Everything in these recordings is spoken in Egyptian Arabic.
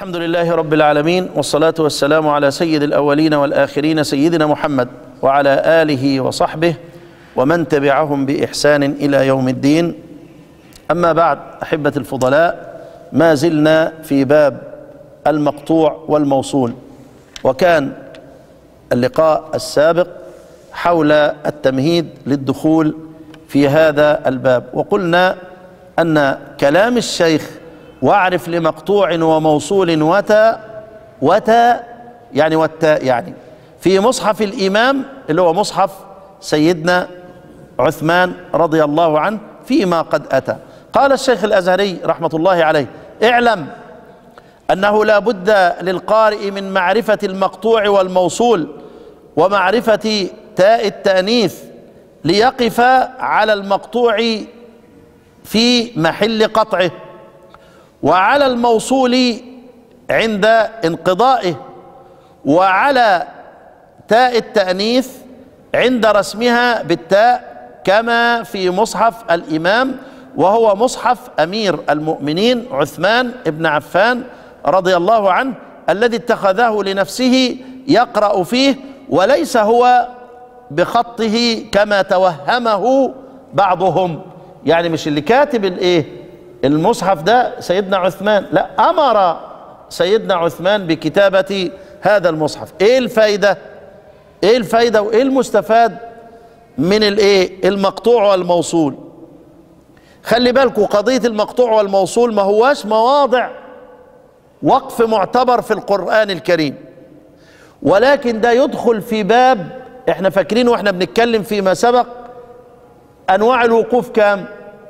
الحمد لله رب العالمين والصلاة والسلام على سيد الأولين والآخرين سيدنا محمد وعلى آله وصحبه ومن تبعهم بإحسان إلى يوم الدين أما بعد أحبة الفضلاء ما زلنا في باب المقطوع والموصول وكان اللقاء السابق حول التمهيد للدخول في هذا الباب وقلنا أن كلام الشيخ واعرف لمقطوع وموصول وتا وتا يعني والتاء يعني في مصحف الإمام اللي هو مصحف سيدنا عثمان رضي الله عنه فيما قد أتى قال الشيخ الأزهري رحمة الله عليه اعلم أنه لا بد للقارئ من معرفة المقطوع والموصول ومعرفة تاء التأنيث ليقف على المقطوع في محل قطعه وعلى الموصول عند انقضائه وعلى تاء التأنيث عند رسمها بالتاء كما في مصحف الإمام وهو مصحف أمير المؤمنين عثمان بن عفان رضي الله عنه الذي اتخذه لنفسه يقرأ فيه وليس هو بخطه كما توهمه بعضهم يعني مش اللي كاتب الايه المصحف ده سيدنا عثمان لا امر سيدنا عثمان بكتابة هذا المصحف ايه الفايدة ايه الفايدة وايه المستفاد من الايه المقطوع والموصول خلي بالكم قضية المقطوع والموصول ما هواش مواضع وقف معتبر في القرآن الكريم ولكن ده يدخل في باب احنا فاكرين واحنا بنتكلم فيما سبق انواع الوقوف كام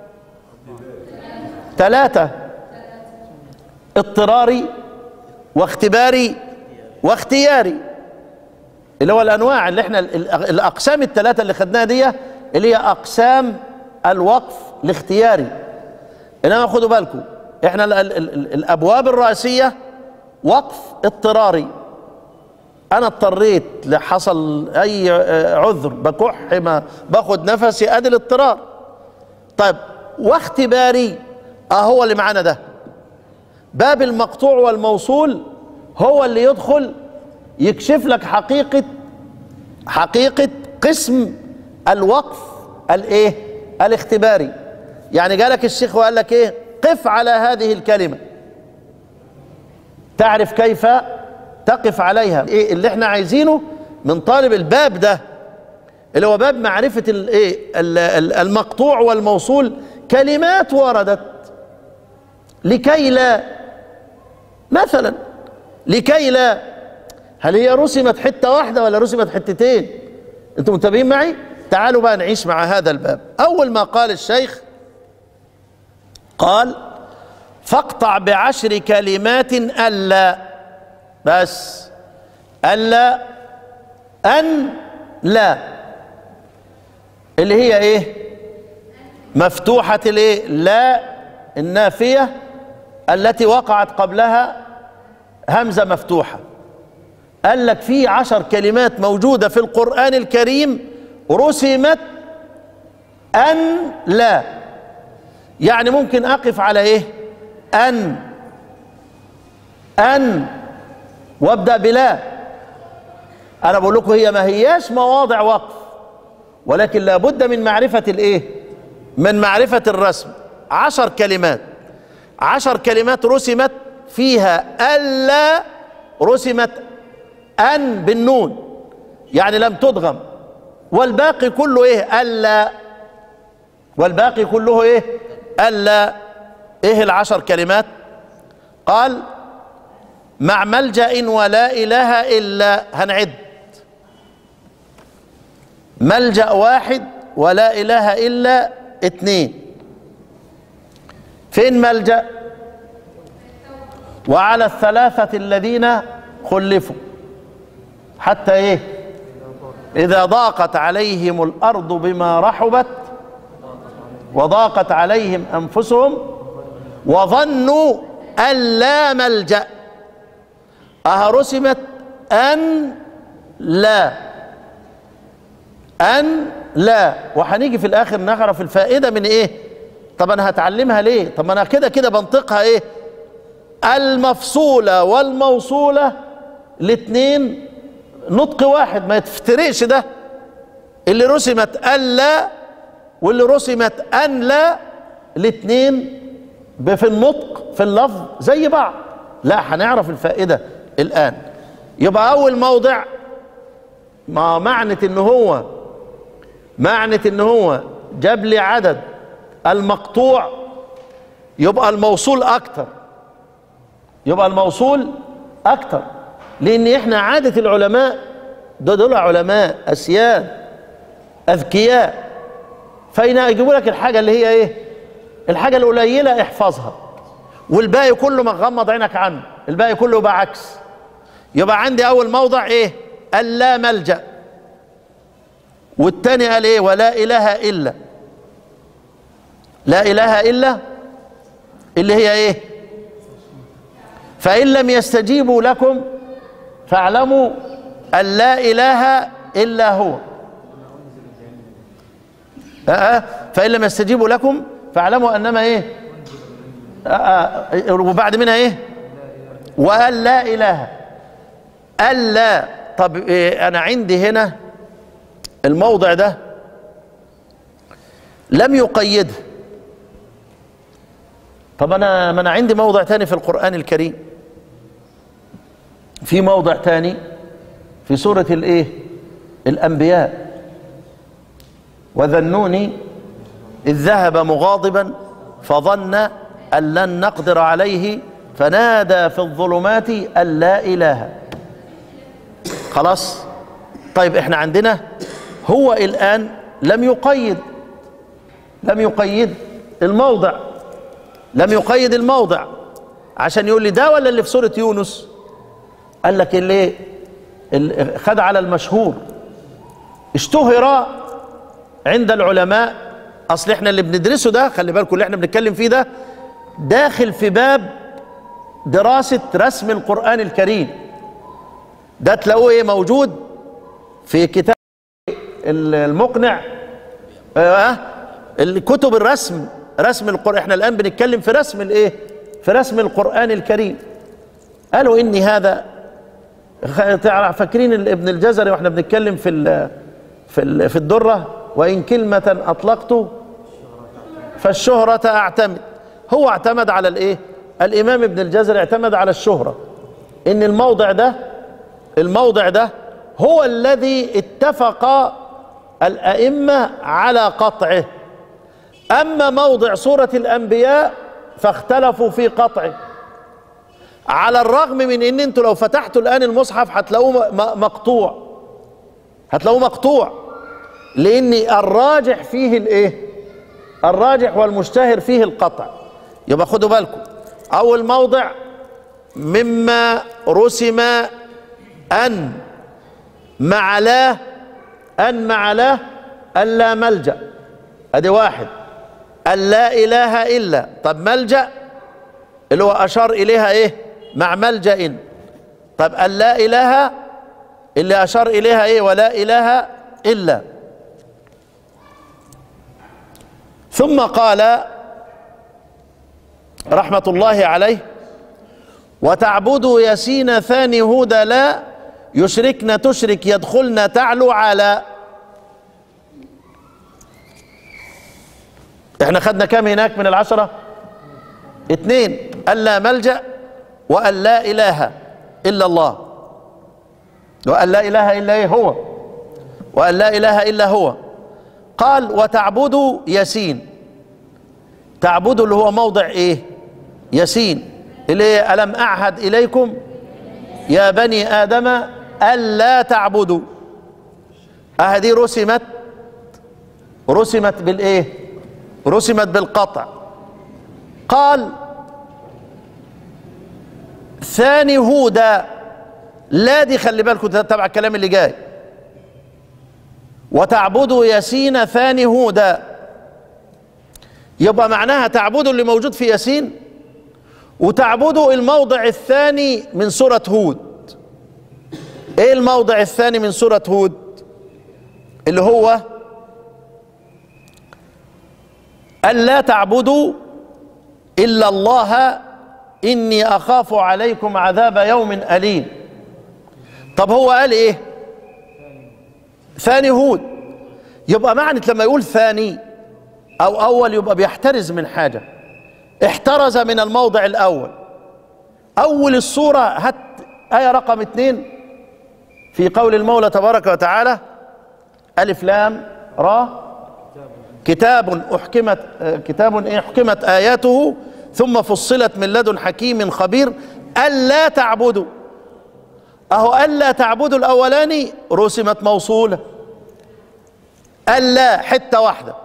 ثلاثة اضطراري واختباري واختياري اللي هو الانواع اللي احنا الاقسام الثلاثة اللي خدناها دي اللي هي اقسام الوقف الاختياري انما خدوا بالكم احنا ال ال ال الابواب الرئيسية وقف اضطراري انا اضطريت لحصل اي عذر بكح ما باخد نفسي ادي الاضطرار طيب واختباري اهو اللي معانا ده باب المقطوع والموصول هو اللي يدخل يكشف لك حقيقة حقيقة قسم الوقف الايه الاختباري يعني جالك الشيخ وقال لك ايه قف على هذه الكلمة تعرف كيف تقف عليها ايه اللي احنا عايزينه من طالب الباب ده اللي هو باب معرفة الايه المقطوع والموصول كلمات وردت لكي لا مثلا لكي لا هل هي رسمت حتة واحدة ولا رسمت حتتين انتم متابعين معي تعالوا بقى نعيش مع هذا الباب اول ما قال الشيخ قال فاقطع بعشر كلمات ألا بس ألا أن لا اللي هي ايه مفتوحة الايه لا النافية التي وقعت قبلها همزة مفتوحة قال لك في عشر كلمات موجودة في القرآن الكريم رسمت أن لا يعني ممكن أقف على إيه أن أن وابدأ بلا أنا بقول لكم هي ما هياش مواضع وقف ولكن لابد من معرفة الإيه من معرفة الرسم عشر كلمات عشر كلمات رسمت فيها ألا رسمت أن بالنون يعني لم تدغم والباقي كله إيه ألا والباقي كله إيه ألا إيه العشر كلمات قال مع ملجأ ولا إله إلا هنعد ملجأ واحد ولا إله إلا اثنين فين ملجأ وعلى الثلاثة الذين خلفوا حتى ايه اذا ضاقت عليهم الارض بما رحبت وضاقت عليهم انفسهم وظنوا ان لا ملجا اها رسمت ان لا ان لا وهنيجي في الاخر نعرف الفائده من ايه طب انا هتعلمها ليه طب انا كده كده بنطقها ايه المفصولة والموصولة الاثنين نطق واحد ما يتفترقش ده اللي رسمت ألا واللي رسمت أن لا الاثنين في النطق في اللفظ زي بعض لا هنعرف الفائدة الآن يبقى أول موضع ما معنى إن هو معنى إن هو جاب لي عدد المقطوع يبقى الموصول أكتر يبقى الموصول أكتر لأن إحنا عادة العلماء ده دول علماء أسياد أذكياء فإن يجيبوا لك الحاجة اللي هي إيه الحاجة القليلة احفظها والباقي كله ما غمض عينك عنه الباقي كله يبقى عكس يبقى عندي أول موضع إيه اللا ملجأ والتاني قال إيه ولا إله إلا لا إله إلا اللي هي إيه فإن لم يستجيبوا لكم فاعلموا أن لا إله إلا هو آه فإن لم يستجيبوا لكم فاعلموا أنما إيه آه وبعد منها إيه وأن لا إله ألا طب إيه أنا عندي هنا الموضع ده لم يقيده طب أنا ما أنا عندي موضع تاني في القرآن الكريم في موضع تاني في سورة الايه الانبياء وذنوني اذ ذهب مغاضبا فظن ان لن نقدر عليه فنادى في الظلمات ان لا اله خلاص طيب احنا عندنا هو الان لم يقيد لم يقيد الموضع لم يقيد الموضع عشان يقول لي ده ولا اللي في سورة يونس قال لك اللي خد على المشهور اشتهر عند العلماء اصل احنا اللي بندرسه ده خلي بالكم اللي احنا بنتكلم فيه ده داخل في باب دراسة رسم القرآن الكريم ده تلاقوه ايه موجود في كتاب المقنع اه الكتب الرسم رسم القرآن احنا الآن بنتكلم في رسم الايه في رسم القرآن الكريم قالوا إني هذا فاكرين ابن الجزري واحنا بنتكلم في ال في ال في الدره وان كلمه اطلقت فالشهره اعتمد هو اعتمد على الايه الامام ابن الجزري اعتمد على الشهره ان الموضع ده الموضع ده هو الذي اتفق الائمه على قطعه اما موضع سوره الانبياء فاختلفوا في قطعه على الرغم من ان انتوا لو فتحتوا الان المصحف هتلاقوه مقطوع هتلاقوه مقطوع لان الراجح فيه الايه الراجح والمشتهر فيه القطع يبقى خدوا بالكم اول موضع مما رسم ان مع لا ان مع لا الا ملجا ادي واحد ان لا اله الا طب ملجا اللي هو اشار اليها ايه مع ملجأ طب أن لا إله اللي أشار إليها إيه ولا إله إلا ثم قال رحمة الله عليه وتعبدوا يسين ثاني هدى لا يشركن تشرك يدخلن تعلو على احنا خدنا كام هناك من العشرة اتنين ألا ملجأ وأن لا إله إلا الله وأن لا إله إلا إيه هو وأن لا إله إلا هو قال وتعبدوا يسين تعبدوا اللي هو موضع إيه يسين اللي ألم أعهد إليكم يا بني آدم ألا تعبدوا أهدي رسمت رسمت بالإيه رسمت بالقطع قال ثاني هودا لا دي خلي بالكم تبع الكلام اللي جاي وتعبدوا ياسين ثاني هودا يبقى معناها تعبدوا اللي موجود في ياسين وتعبدوا الموضع الثاني من سورة هود ايه الموضع الثاني من سورة هود اللي هو ألا تعبدوا إلا الله إني أخاف عليكم عذاب يوم أليم طب هو قال إيه ثاني هود يبقى معنى لما يقول ثاني أو أول يبقى بيحترز من حاجة احترز من الموضع الأول أول الصورة هات آية رقم اثنين في قول المولى تبارك وتعالى ألف لام را كتاب أحكمت آه، كتاب أحكمت آياته ثم فصلت من لدن حكيم خبير ألا تعبدوا أهو ألا تعبدوا الأولاني رسمت موصولة ألا حتة واحدة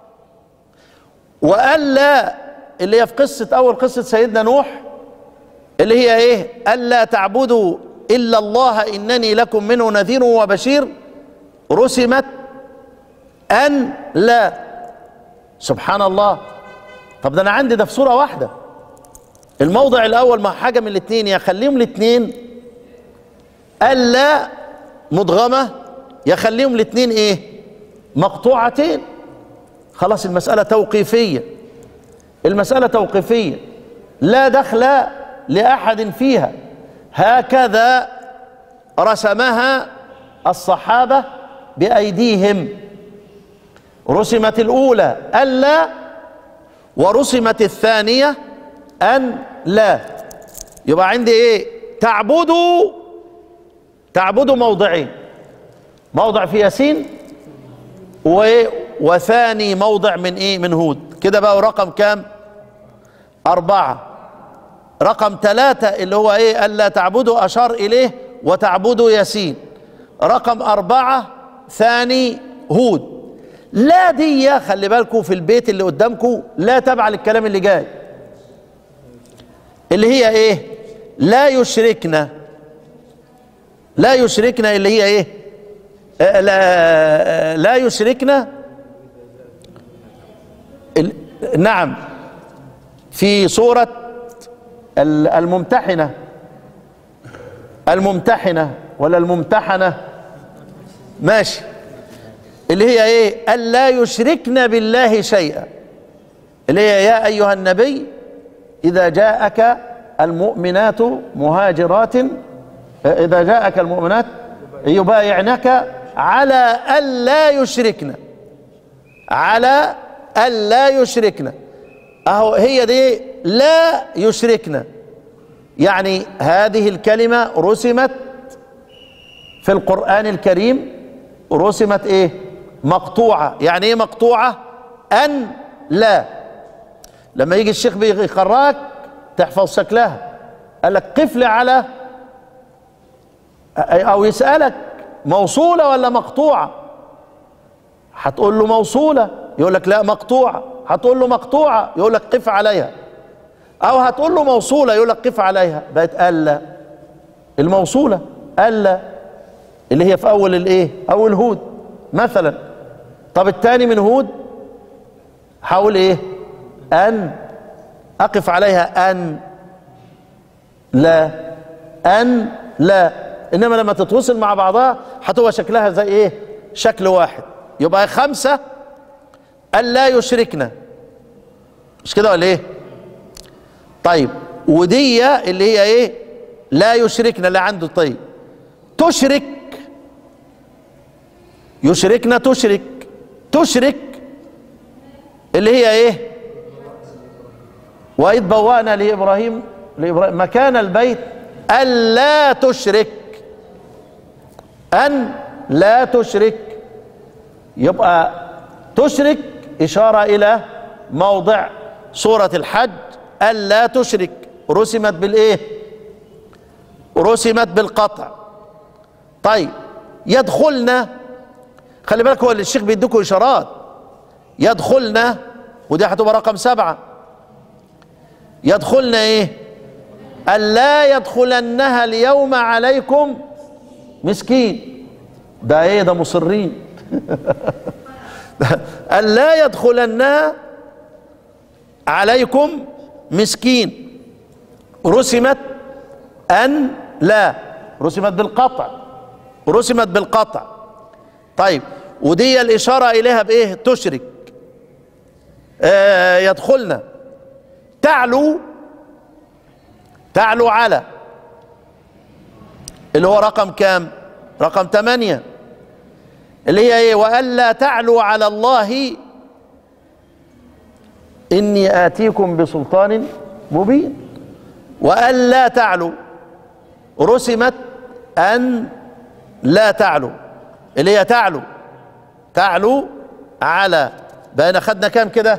وألا اللي هي في قصة أول قصة سيدنا نوح اللي هي إيه ألا تعبدوا إلا الله إنني لكم منه نذير وبشير رسمت أن لا سبحان الله طب ده أنا عندي ده في صورة واحدة الموضع الأول ما حاجة من الاثنين يا خليهم الاثنين ألا مدغمة يا خليهم الاثنين إيه مقطوعتين خلاص المسألة توقيفية المسألة توقيفية لا دخل لأحد فيها هكذا رسمها الصحابة بأيديهم رسمت الأولى ألا ورسمت الثانية أن لا يبقى عندي إيه تعبدوا تعبدوا موضعين موضع في ياسين و- وثاني موضع من ايه من هود كده بقى رقم كام أربعة رقم ثلاثة اللي هو ايه ألا تعبدوا أشار إليه وتعبدوا ياسين رقم أربعة ثاني هود لا دي خلي بالكم في البيت اللي قدامكم لا تبع للكلام اللي جاي اللي هي ايه لا يشركنا لا يشركنا اللي هي ايه آه، لا آه، لا يشركنا ال- نعم في سورة ال- الممتحنة الممتحنة ولا الممتحنة ماشي اللي هي ايه ألا يشركن بالله شيئا اللي هي يا أيها النبي إذا جاءك المؤمنات مهاجرات إذا جاءك المؤمنات يبايعنك على ألا يشركن على ألا يشركن أهو هي دي لا يشركن يعني هذه الكلمة رسمت في القرآن الكريم رسمت ايه مقطوعة يعني ايه مقطوعة أن لا لما يجي الشيخ بيقراك تحفظ شكلها قال لك قف لي على او يسألك موصولة ولا مقطوعة هتقول له موصولة يقول لك لا مقطوعة هتقول له مقطوعة يقول لك قف عليها او هتقول له موصولة يقول لك قف عليها بقت ألا الموصولة ألا اللي هي في اول الايه اول هود مثلا طب الثاني من هود هقول ايه ان اقف عليها ان لا ان لا انما لما تتوصل مع بعضها هتبقى شكلها زي ايه شكل واحد يبقى خمسة ان لا يشركنا مش كده ولا ايه طيب ودي اللي هي ايه لا يشركنا اللي عنده طيب تشرك يشركنا تشرك تشرك اللي هي ايه واذ بوانا لابراهيم لابراهيم مكان البيت الا تشرك ان لا تشرك يبقى تشرك اشاره الى موضع سوره الحج الا تشرك رسمت بالايه رسمت بالقطع طيب يدخلنا خلي بالك هو اللي الشيخ بيديكم اشارات يدخلنا ودي هتبقى رقم سبعة يدخلنا ايه ألا يدخلنها اليوم عليكم مسكين ده ايه ده مصرين ألا يدخلنها عليكم مسكين رسمت أن لا رسمت بالقطع رسمت بالقطع طيب ودي الإشارة إليها بإيه تشرك آه يدخلنا تعلو تعلو على اللي هو رقم كام رقم ثمانية اللي هي ايه وألا تعلو على الله إني آتيكم بسلطان مبين وألا تعلو رسمت أن لا تعلو اللي هي تعلو تعلو على بقينا خدنا كام كده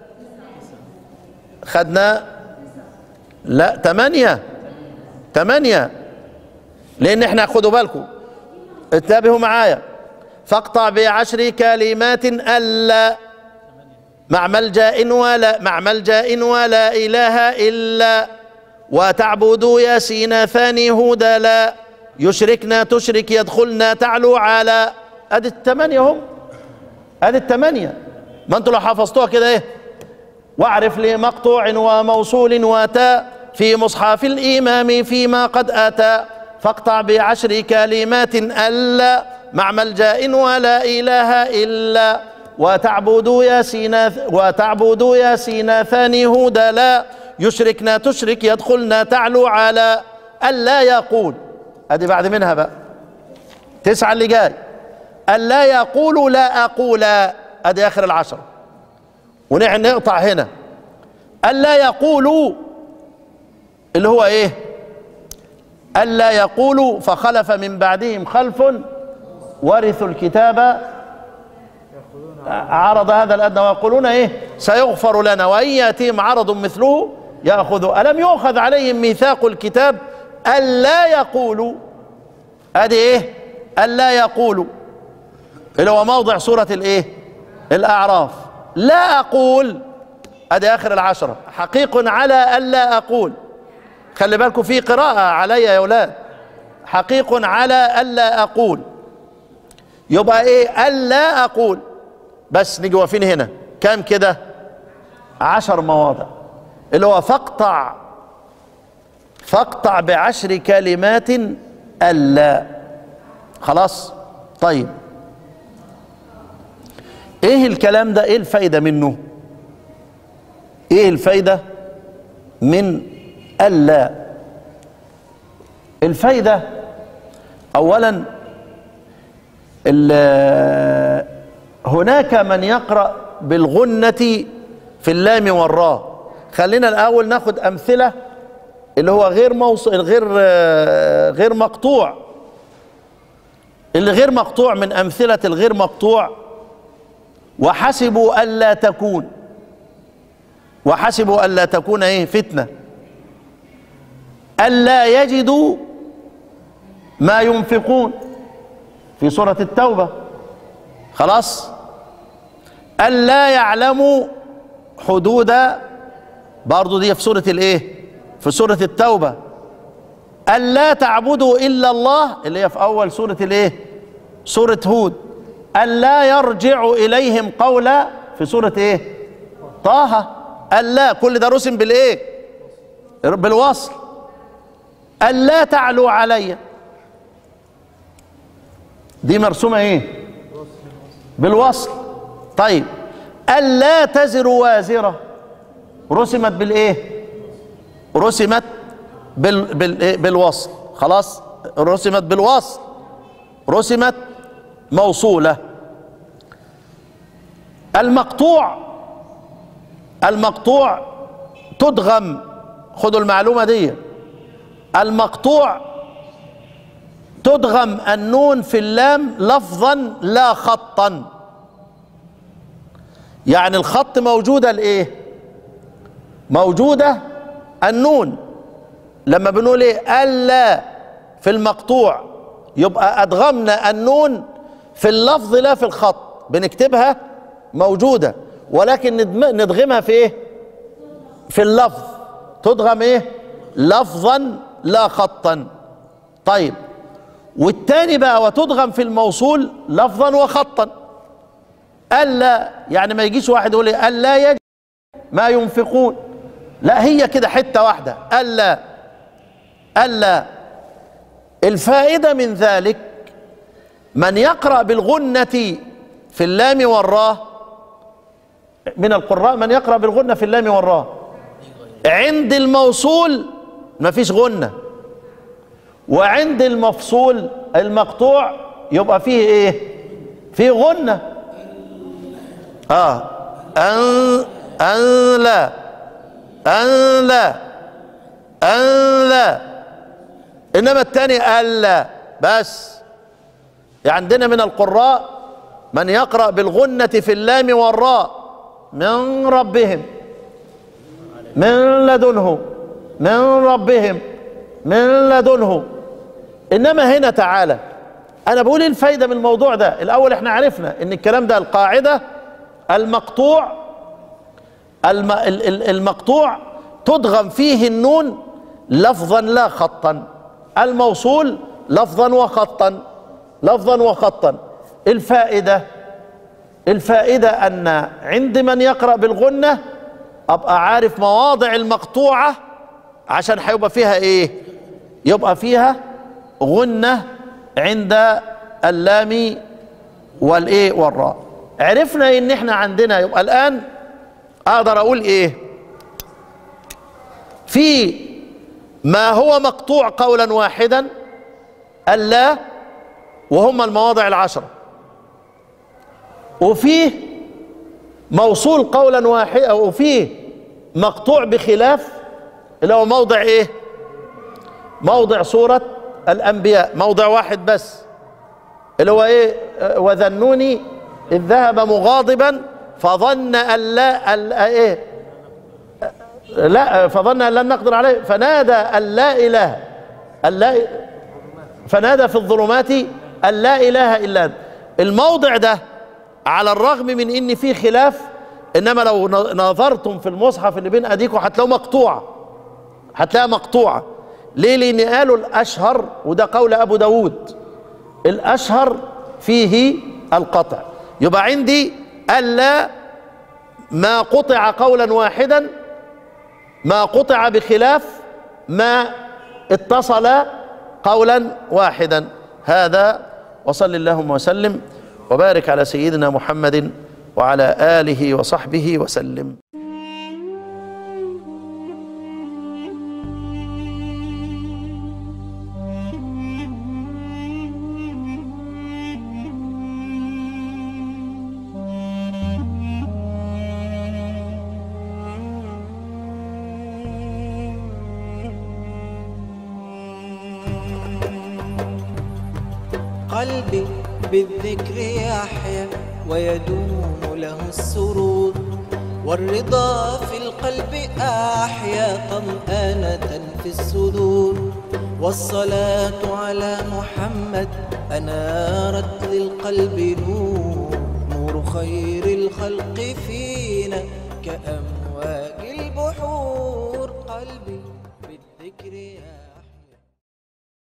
خدنا لا تمانية تمانية لان احنا خدوا بالكم انتبهوا معايا فاقطع بعشر كلمات الا مع ملجا ولا مع ملجا ولا اله الا وتعبدوا ياسين ثاني هدى لا يشركنا تشرك يدخلنا تعلو على ادي الثمانيه هم ادي الثمانيه ما انتوا لو حفظتوها كده ايه واعرف لي مقطوع وموصول واتى في مصحف الامام فيما قد اتى فاقطع بعشر كلمات الا مع ملجا ولا اله الا وتعبدوا ياسين وتعبدوا ياسين ثاني هدى لا يشركنا تشرك يدخلنا تعلو على الا يقول ادي بعد منها بقى تسعة اللي جاي الا يقول لا اقول ادي اخر العشرة ونحن نقطع هنا الا يقولوا اللي هو ايه الا يقولوا فخلف من بعدهم خلف ورثوا الكتاب عرض هذا الادنى ويقولون ايه سيغفر لنا وان ياتيهم عرض مثله ياخذوا الم يؤخذ عليهم ميثاق الكتاب الا يقولوا ادي ايه الا يقولوا اللي هو موضع سوره الايه الاعراف لا اقول ادي اخر العشره حقيق على الا اقول خلي بالكم في قراءه علي يا اولاد حقيق على الا اقول يبقى ايه الا اقول بس نيجي واقفين هنا كام كده عشر مواضع اللي هو فاقطع فاقطع بعشر كلمات الا خلاص طيب ايه الكلام ده ايه الفايده منه ايه الفايده من الا الفايده اولا هناك من يقرا بالغنه في اللام والراء خلينا الاول ناخد امثله اللي هو غير موصل غير غير مقطوع اللي غير مقطوع من امثله الغير مقطوع وحسبوا الا تكون وحسبوا الا تكون ايه فتنه الا يجدوا ما ينفقون في سوره التوبه خلاص الا يعلموا حدود برضو دي في سوره الايه في سوره التوبه الا تعبدوا الا الله اللي هي في اول سوره الايه سوره هود ألا يرجع إليهم قولا في سورة إيه؟ طه ألا كل ده رسم بالإيه؟ بالوصل ألا تعلوا علي دي مرسومة إيه؟ بالوصل طيب ألا تزر وازرة رسمت بالإيه؟ رسمت بال بال بالوصل خلاص رسمت بالوصل رسمت موصولة المقطوع المقطوع تدغم خدوا المعلومة دي المقطوع تدغم النون في اللام لفظا لا خطا يعني الخط موجودة الايه موجودة النون لما بنقول ايه الا في المقطوع يبقى ادغمنا النون في اللفظ لا في الخط بنكتبها موجودة ولكن ندغمها في ايه في اللفظ تدغم ايه لفظا لا خطا طيب والتاني بقى وتدغم في الموصول لفظا وخطا ألا يعني ما يجيش واحد يقول لي ألا يجب ما ينفقون لا هي كده حتة واحدة ألا ألا الفائدة من ذلك من يقرأ بالغنة في اللام والراء من القراء من يقرأ بالغنة في اللام والراء عند الموصول ما فيش غنة وعند المفصول المقطوع يبقى فيه ايه فيه غنة اه ان ان لا ان لا ان لا انما الثاني الا بس عندنا من القراء من يقرأ بالغنة في اللام والراء من ربهم من لدنه من ربهم من لدنه انما هنا تعالى انا بقول ايه الفايده من الموضوع ده الاول احنا عرفنا ان الكلام ده القاعده المقطوع الم المقطوع تدغم فيه النون لفظا لا خطا الموصول لفظا وخطا لفظا وخطا الفائده الفائده ان عند من يقرا بالغنه ابقى عارف مواضع المقطوعه عشان هيبقى فيها ايه يبقى فيها غنه عند اللام والايه والراء عرفنا ان احنا عندنا يبقى الان اقدر اقول ايه في ما هو مقطوع قولا واحدا اللا وهم المواضع العشره وفيه موصول قولا واحدا وفيه مقطوع بخلاف اللي هو موضع ايه موضع سورة الانبياء موضع واحد بس اللي هو ايه وذنوني اذ ذهب مغاضبا فظن ان لا ايه لا فظن ان لن نقدر عليه فنادى ان لا اله ان لا فنادى في الظلمات ان لا اله الا انت الموضع ده على الرغم من ان فيه خلاف انما لو نظرتم في المصحف اللي بين ايديكم هتلاقوه مقطوعه هتلاقيها مقطوعه ليه لان قالوا الاشهر وده قول ابو داود الاشهر فيه القطع يبقى عندي الا ما قطع قولا واحدا ما قطع بخلاف ما اتصل قولا واحدا هذا وصل اللهم وسلم وبارك على سيدنا محمد وعلى اله وصحبه وسلم قلبي بالذكر يحيا ويدوم له السرور والرضا في القلب أحيا طمأنة في الصدور والصلاة على محمد أنارت للقلب نور نور خير الخلق فينا كأمواج البحور قلبي بالذكر يحيا